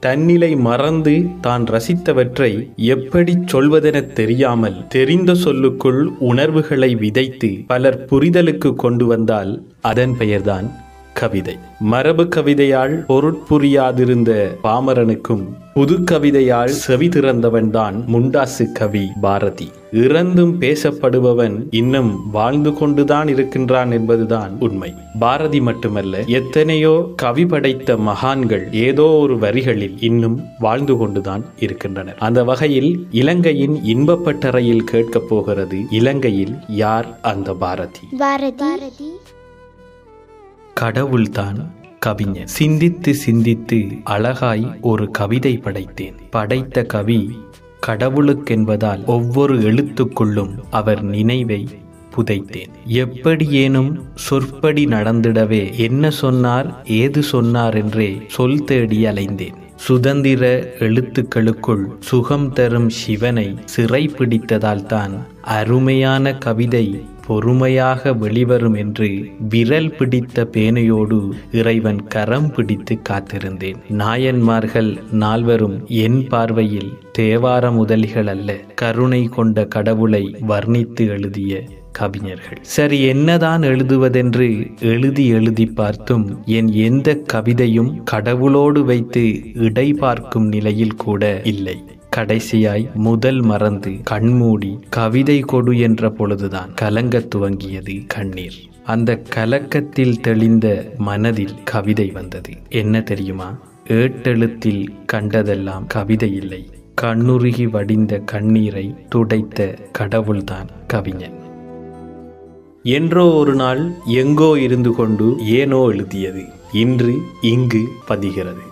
தன்னிலை மறந்து தான் ரசித்தவற்றை எப்படிச் சொல்வதெனத் தெரியாமல் தெரிந்த சொல்லுக்குள் உணர்வுகளை விதைத்து பலர் புரிதலுக்கு கொண்டு வந்தால் அதன் பெயர்தான் கவிதை மரபு கவிதையால் பொருட்புரியாதிருந்த பாமரனுக்கும் புது கவிதையால் செவி திறந்தவன்தான் முண்டாசு கவி பாரதி இறந்தும் பேசப்படுபவன் இன்னும் வாழ்ந்து கொண்டுதான் இருக்கின்றான் என்பதுதான் உண்மை பாரதி மட்டுமல்ல எத்தனையோ கவி படைத்த மகான்கள் ஏதோ ஒரு வரிகளில் இன்னும் வாழ்ந்து கொண்டுதான் இருக்கின்றனர் அந்த வகையில் இலங்கையின் இன்பப்பட்டறையில் கேட்கப் போகிறது இலங்கையில் யார் அந்த பாரதி பாரதி கடவுள்தான் கவிஞன் சிந்தித்து சிந்தித்து அழகாய் ஒரு கவிதை படைத்தேன் படைத்த கவி கடவுளுக்கென்பதால் ஒவ்வொரு எழுத்துக்குள்ளும் அவர் நினைவை புதைத்தேன் எப்படியேனும் சொற்படி நடந்திடவே என்ன சொன்னார் ஏது சொன்னார் என்றே சொல் தேடி அலைந்தேன் சுதந்திர எழுத்துக்களுக்குள் சுகம் தரும் சிவனை சிறை பிடித்ததால் தான் அருமையான கவிதை பொறுமையாக வெளிவரும் என்று விரல் பிடித்த பேனையோடு இறைவன் கரம் பிடித்து காத்திருந்தேன் நாயன்மார்கள் நால்வரும் என் பார்வையில் தேவார முதலிகள் அல்ல கருணை கொண்ட கடவுளை வர்ணித்து எழுதிய கவிஞர்கள் சரி என்னதான் எழுதுவதென்று எழுதி எழுதி பார்த்தும் என் எந்த கவிதையும் கடவுளோடு வைத்து இடை பார்க்கும் நிலையில் கூட இல்லை கடைசியாய் முதல் மறந்து கண்மூடி கவிதை கொடு என்ற பொழுதுதான் கலங்கத் துவங்கியது கண்ணீர் அந்த கலக்கத்தில் தெளிந்த மனதில் கவிதை வந்தது என்ன தெரியுமா ஏட்டெழுத்தில் கண்டதெல்லாம் கவிதை இல்லை கண்ணுருகி வடிந்த கண்ணீரை துடைத்த கடவுள்தான் கவிஞன் என்றோ ஒரு நாள் எங்கோ இருந்து கொண்டு ஏனோ எழுதியது இன்று இங்கு பதிகிறது